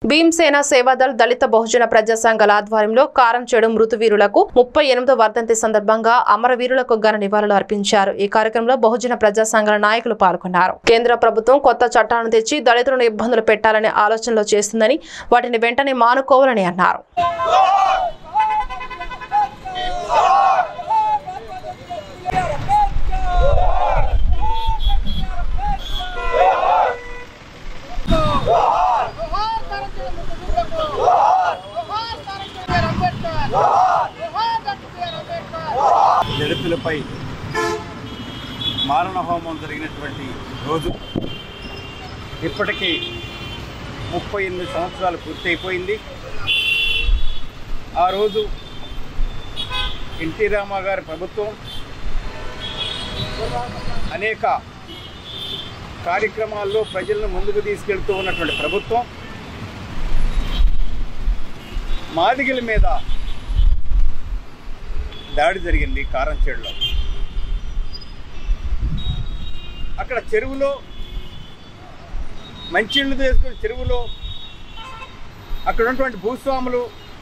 భీమసేన సేవాదళ్ దళిత బహుజన ప్రజా సంఘాల ఆధ్వర్యంలో కారంచేడు మృతువీరులకు ముప్పై ఎనిమిదో వర్ధంతి సందర్భంగా అమరవీరులకు ఘన నివాళులు అర్పించారు ఈ కార్యక్రమంలో బహుజన ప్రజా సంఘాల నాయకులు పాల్గొన్నారు కేంద్ర ప్రభుత్వం కొత్త చట్టాలను తెచ్చి దళితులను ఇబ్బందులు పెట్టాలనే ఆలోచనలో చేస్తుందని వాటిని వెంటనే మానుకోవాలని అన్నారు जोहार भारतीय मुस्लिम को जोहार भारतीय अंबेडकर जोहार डॉक्टर अंबेडकर దళితులపై మారణ హోమం జరిగినటువంటి రోజు ఇప్పటికీ ముప్పై ఎనిమిది సంవత్సరాలు పూర్తయిపోయింది ఆ రోజు ఎన్టీ రామా గారి ప్రభుత్వం అనేక కార్యక్రమాల్లో ప్రజలను ముందుకు తీసుకెళ్తూ ఉన్నటువంటి ప్రభుత్వం మాదిగల మీద దాడి జరిగింది కారంచేడులో అక్కడ చెరువులో మంచినీళ్ళు తీసుకుని చెరువులో అక్కడ ఉన్నటువంటి భూస్వాములు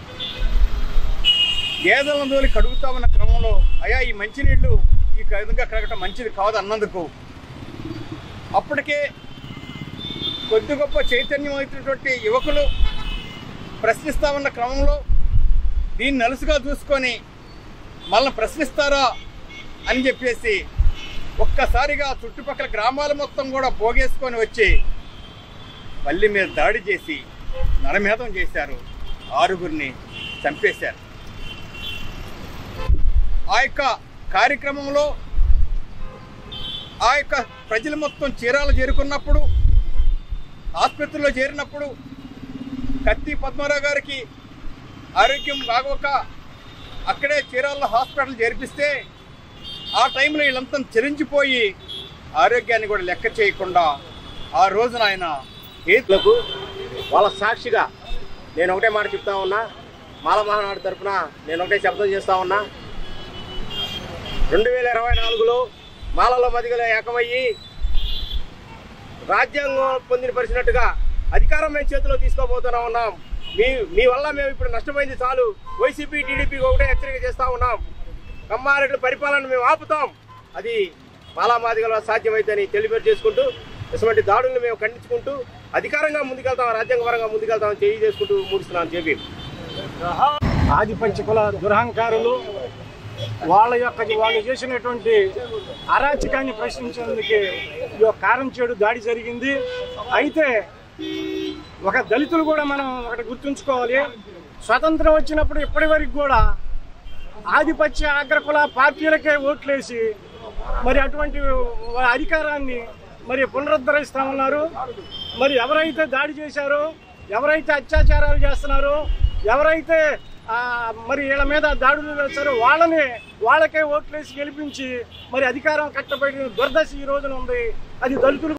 గేదెలను తోలి కడుగుతా ఉన్న క్రమంలో అయ్యా ఈ మంచినీళ్ళు ఈ విధంగా కడగటం మంచిది కాదు అన్నందుకు అప్పటికే కొద్ది గొప్ప చైతన్యం అవుతున్నటువంటి యువకులు ప్రశ్నిస్తా ఉన్న క్రమంలో దీన్ని నలుసుగా చూసుకొని మళ్ళీ ప్రశ్నిస్తారా అని చెప్పేసి ఒక్కసారిగా చుట్టుపక్కల గ్రామాలు మొత్తం కూడా పోగేసుకొని వచ్చి పల్లి మీద దాడి చేసి నరమేధం చేశారు ఆరుగురిని చంపేశారు ఆ యొక్క కార్యక్రమంలో ఆ యొక్క ప్రజలు మొత్తం చీరాలు చేరుకున్నప్పుడు ఆసుపత్రిలో చేరినప్పుడు కత్తి పద్మారావు గారికి ఆరోగ్యం బాగోక అక్కడే చీరాల్లో హాస్పిటల్ చేర్పిస్తే ఆ టైంలో వీళ్ళంతా చెరించిపోయి ఆరోగ్యాన్ని కూడా లెక్క చేయకుండా ఆ రోజున ఆయన ఏ లకు వాళ్ళ సాక్షిగా నేను ఒకటే మాట చెప్తా ఉన్నా మాల మహానాడు తరపున నేను ఒకటే శబ్దం చేస్తా ఉన్నా రెండు వేల ఇరవై నాలుగులో మాలలో మదిగలో ఏకమయ్యి రాజ్యాంగం పొందిన పరిచినట్టుగా అధికారం మేము చేతిలో తీసుకోబోతున్నా ఉన్నాం మీ మీ వల్ల మేము ఇప్పుడు నష్టపోయింది చాలు వైసీపీ టీడీపీ ఒకటే హెచ్చరిక చేస్తా ఉన్నాం కమ్మారెడ్డి పరిపాలన మేము ఆపుతాం అది మాలా మాదిగల సాధ్యమైతేని తెలిపేరు చేసుకుంటూ ఇటువంటి దాడులను మేము ఖండించుకుంటూ అధికారంగా ముందుకెళ్తాం రాజ్యాంగపరంగా ముందుకెళ్తామని తెలియజేసుకుంటూ ముగిస్తున్నాను చెప్పి ఆధిపత్య కుల దురహంకారులు వాళ్ళ యొక్క వాళ్ళు చేసినటువంటి అరాచకాన్ని ప్రశ్నించేందుకు ఈ యొక్క కారం చేడు దాడి జరిగింది అయితే ఒక దళితులు కూడా మనం ఒకటి గుర్తుంచుకోవాలి స్వతంత్రం వచ్చినప్పుడు ఇప్పటి వరకు కూడా ఆధిపత్య అగ్రకుల పార్టీలకే ఓట్లేసి మరి అటువంటి అధికారాన్ని మరి పునరుద్ధరిస్తా ఉన్నారు మరి ఎవరైతే దాడి చేశారో ఎవరైతే అత్యాచారాలు చేస్తున్నారో ఎవరైతే ఆ, మరి వీళ్ళ మీద దాడులు చేస్తారో వాళ్ళని వాళ్ళకే ఓట్లేసి గెలిపించి మరి అధికారం కట్టబడిన దుర్దశ ఈ రోజున ఉంది అది దళితులు